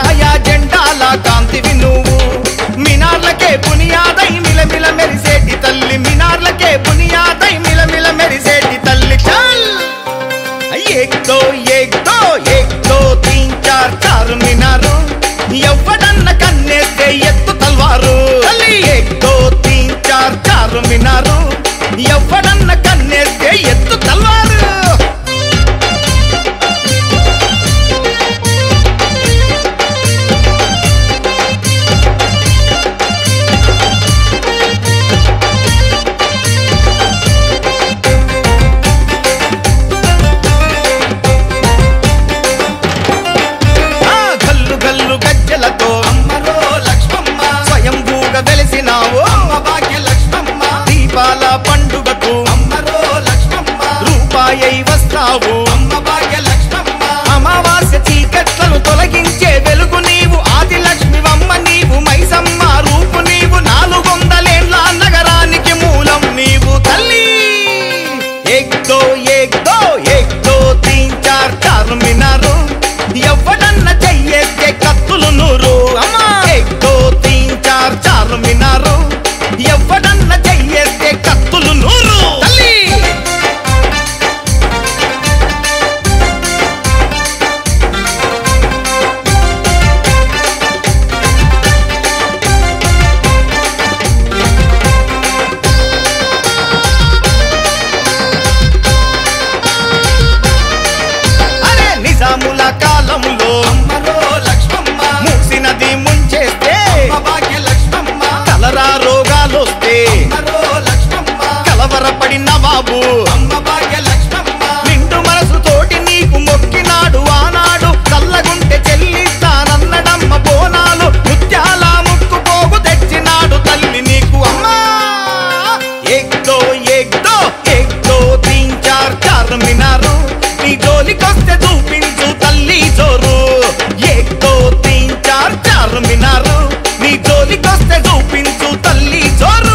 ఛాయా జెండాల కాంతివి నువ్వు మినార్లకే బునియాదై మిలమిల మెరిసేటి తల్లి మినార్లకే బునియాదై మిలమిల మెరిసేటి తల్లి చల్ एक दो एक दो एक दो तीन चार चार मीनाరు ఎవ్వడన్న కన్నేస్తే ఎత్తు తల్వారు తల్లి एक दो तीन चार चार मीनाరు ఎవ్వడన్న కన్నేస్తే ఎత్తు తల్వారు ఆ గల్లు గల్లు గజ్జలతో అమ్మరో లక్ష్మమ్మ స్వయంభూగా వెలిసినావు అమ్మ భాగ్య లక్ష్మమ్మ దీపాల పండుగకు అమ్మరో లక్ష్మమ్మ రూపాయై వస్తావు అమ్మ భాగ్య లక్ష్మమ్మ అమావాస్య చీకట్లను తొలగించే వెలుగు నీవు ఆది లక్ష్మివమ్మ నీవు మైసమ్మ రూపు నీవు నాలుగొందలేళ్ల నగరానికి మూలం నీవు తల్లి एक दो एक दो एक दो तीन चार चार मीनाరు ఎవ్వడన్న చెయ్యేస్తే కత్తులు నూరు అమ్మా एक दो तीन चार चार मीनाరు ఎవ్వడన్న చెయ్యేస్తే కత్తులు నూరు తల్లి అరే నిజాముల కాలంలో అమ్మరో లక్ష్మమ్మ మూసినది ముంచేస్తే భాగ్య లక్ష్మమ్మ కలరా రోగాలొస్తే అమ్మరో లక్ష్మమ్మ కలవరపడి నవాబు అమ్మ భాగ్య లక్ష్మమ్మ నిండు మనసు తోటి నీకు మొక్కినాడు ఆనాడు చల్లగుంటే చెల్లిస్తానన్నడమ్మ బోనాలు ముత్యాల ముక్కు పోగు తెచ్చినాడు తల్లి నీకు అమ్మా एक दो एक दो एक दो तीन चार चार मीनाరు నీ జోలికొస్తే చూపించు తల్లి జోరు एक दो तीन चार चार मीनाరు నీ జోలికొస్తే చూపించు తల్లి జోరు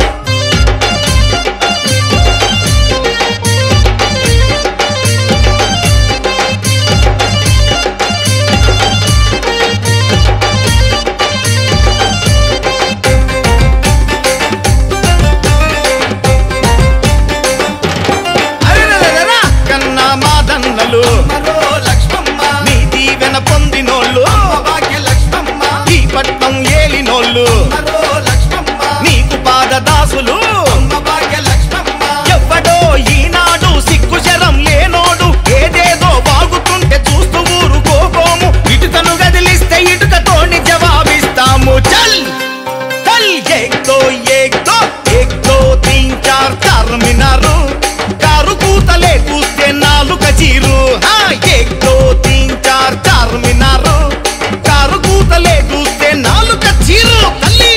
అరెరెరెరెరా, కన్నా మాదన్నలు నీ దీవెన పొందినోళ్ళు ఈ పట్నం ఏలినోళ్ళు నీకు పాదదాసులు ఎవ్వడో ఈనాడు సిగ్గు శరం లేనోడు ఏదేదో బాగుతుంటే చూస్తూ ఊరుకోబోము ఇటుకను గదిలిస్తే ఇటుకతోని జవాబిస్తాము చల్ చల్ ఏక్ దో ఏక్ దో ఏక్ దో తీన్ చార్ చార్ మినారు కారు కూతలే కూస్తే నాలుక చీరు హా ఏక్ దో తీన్ చార్ చార్ మినారు కారు కూతలే కూస్తే నాలుక చీరు తల్లి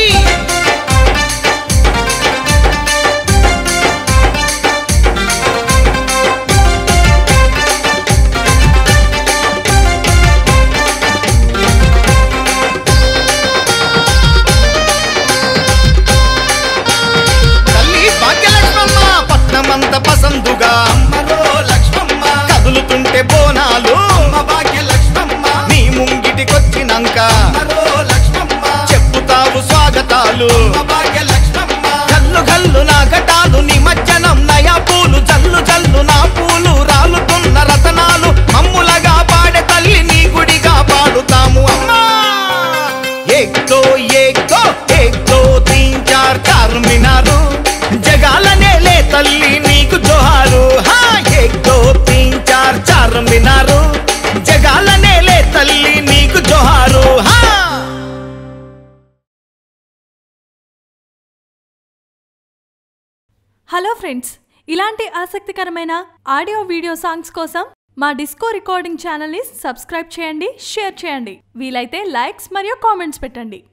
తల్లి భాగ్యలక్ష్మమ్మ పట్నమంత పసందుగా కదులుతుంటే బోనాలు నీ ముంగిటికొచ్చినాక చెప్పుతావు స్వాగతాలు గల్లు గల్లు నా ఘటాలు నిమజ్జనం నయా పూలు జల్లు జల్లు నా పూలు రాలుతున్న రతనాలు మమ్ములగా పాడే తల్లి నీ గుడిగా పాడుతాము అమ్మా एक दो एक दो एक दो तीन चार चार मीनाరు జగాలనే లే తల్లి నీకు జోహారు హా एक दो तीन चार चार मीनाరు జగాలనే లే తల్లి నీకు జోహారు హా హలో ఫ్రెండ్స్ ఇలాంటి ఆసక్తికరమైన ఆడియో వీడియో సాంగ్స్ కోసం మా డిస్కో రికార్డింగ్ ఛానల్ని సబ్స్క్రైబ్ చేయండి షేర్ చేయండి వీలైతే లైక్స్ మరియు కామెంట్స్ పెట్టండి